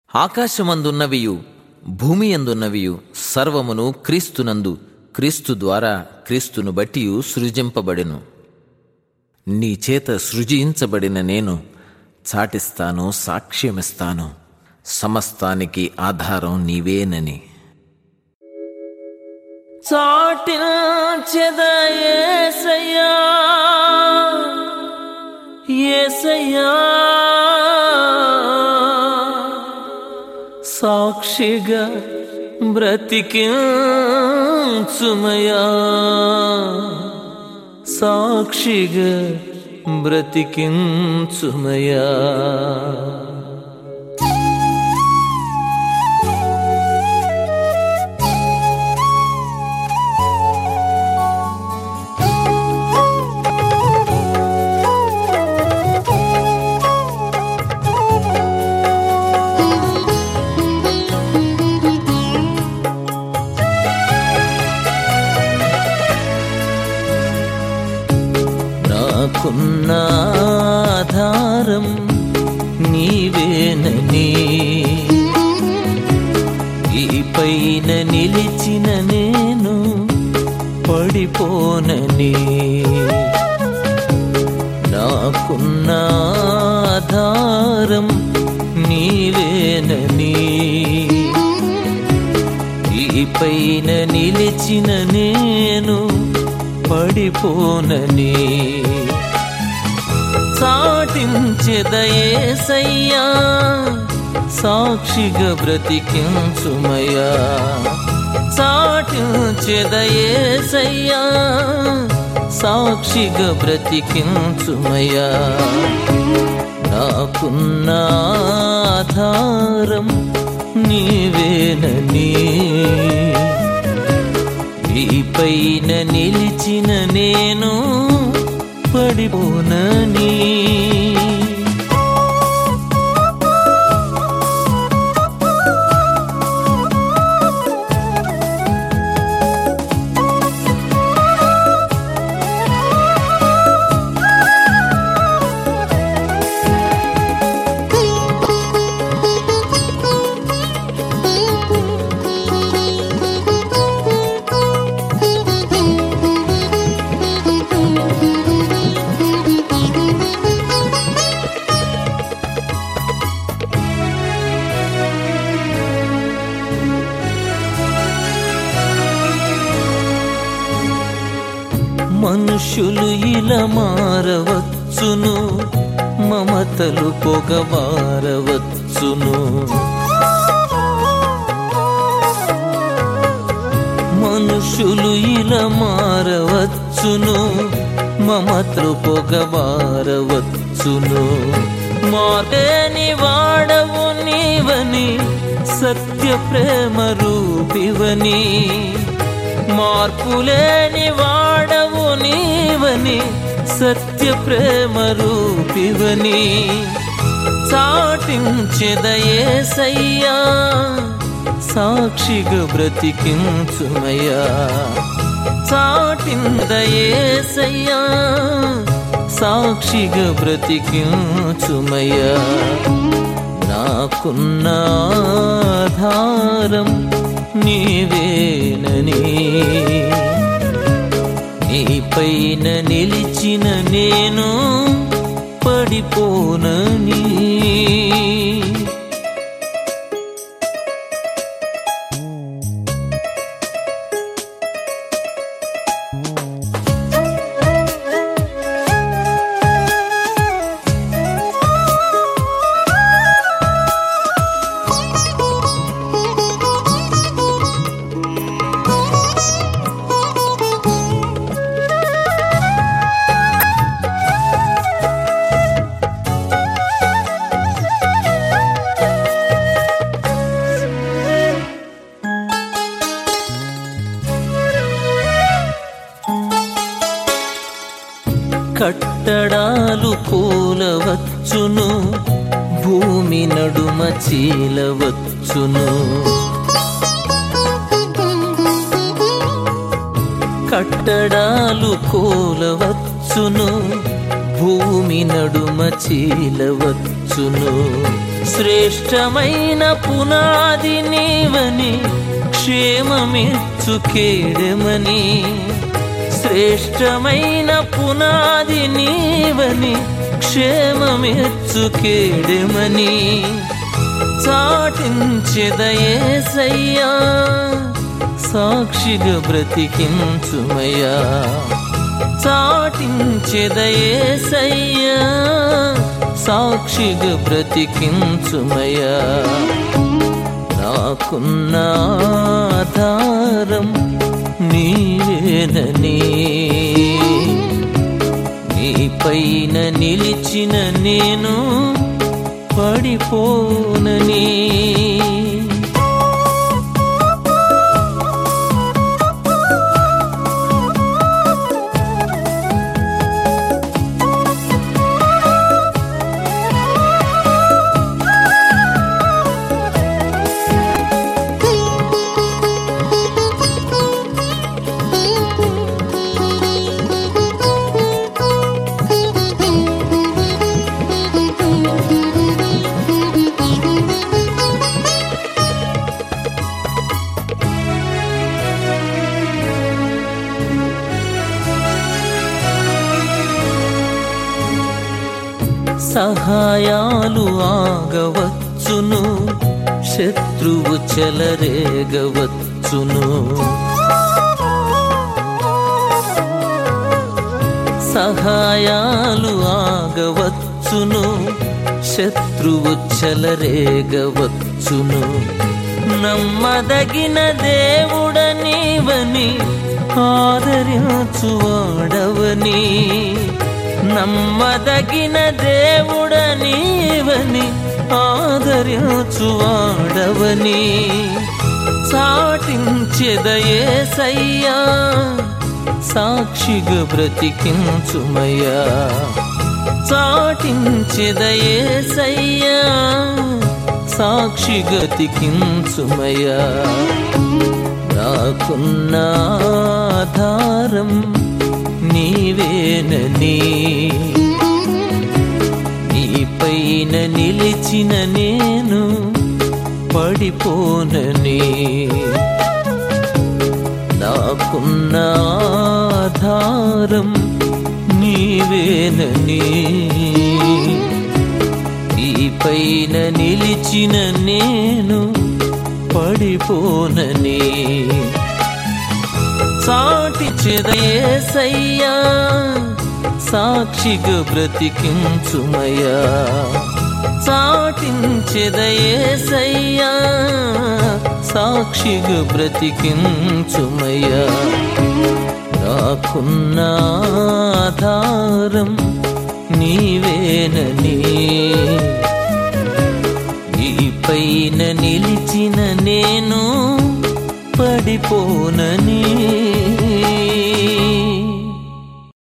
ఆకాశమందున్నవియు భూమి అందున్నవియు సర్వమును క్రీస్తునందు క్రీస్తు ద్వారా క్రీస్తును బట్టియు సృజింపబడెను నీ చేత సృజించబడిన నేను చాటిస్తాను సాక్ష్యమిస్తాను సమస్తానికి ఆధారం నీవేనని చాటించెదయేసయ్యా ఏసయ్యా సాక్షిగా బ్రతికించుమయా సాక్షిగా బ్రతికించుమయా నాకున్న ఆధారం నీవేనని ఈ పైన నిలిచిన నేను పడిపోనని నాకున్న ఆధారం నీవేనని ఈ పైన నిలిచిన నేను పడిపోనని చాటించెదయేసయ్యా సాక్షిగా బ్రతికించుమయ్యా చాటించెదయేసయ్యా సాక్షిగా బ్రతికించుమయ్యా నాకున్న ఆధారం నీవేనని ఈ పైన నిలిచిన నేను పడిపోనని మనుషులు ఇలా మారవచ్చును మమతలు పొగబారవచ్చును మనుషులు ఇలా మారవచ్చును మమతలు పొగబారవచ్చును మారేని వాడవు నీవని సత్య ప్రేమ రూపివని మార్పులేని వాడవు నీవని సత్య ప్రేమ రూపివని చాటించెదయేసయ్యా సాక్షిగా బ్రతికించుమయ్యా చాటిందయేసయ్యా సాక్షిగా బ్రతికించుమయ్యా నాకున్న ఆధారం నీవేనని నీ పైన నిలిచిన నేను పడిపోనని కట్టడాలు కూలవచ్చును భూమి నడుమ చీలవచ్చును కట్టడాలు కూలవచ్చును భూమి నడుమ చీలవచ్చును శ్రేష్టమైన పునాది నీవని క్షేమమిచ్చు కేడమని శ్రేష్టమైన పునాది నీవని క్షేమమిచ్చు కేడమని చాటించెదయేసయ్యా సాక్షిగా బ్రతికించుమయ్యా చాటించెదయేసయ్యా సాక్షిగా బ్రతికించుమయ్యా నాకున్న ఆధారం నీవేనని నీ పైన నిలిచిన నేను పడిపోనని సహాయాలు ఆగవచ్చును శత్రువు చెలరేగవచ్చును సహాయాలు ఆగవచ్చును శత్రువు చెలరేగవచ్చును నమ్మదగిన దేవుడ నీవని ఆదరించువాడవని నమ్మదగిన దేవుడ నీవని ఆదరించువాడవని చాటించెదయేసయ్యా సాక్షిగా బ్రతికించుమయ్యా చాటించెదయేసయ్యా సాక్షిగా తికించుమయ్యా నాకున్న ఆధారం నీవేనని నీ పైన నిలిచిన నేను పడిపోనని నాకున్న ఆధారం నీవేనని ఈ పైన నిలిచిన నేను పడిపోనని సాటి చెదయేసయ్యా సాక్షిగా బ్రతికించుమయ్యా చాటించెదయేసయ్యా సాక్షిగా బ్రతికించుమయ్యా నాకున్న ఆధారం నీవేనని ఈ పైన నిలిచిన నేను పడిపోనని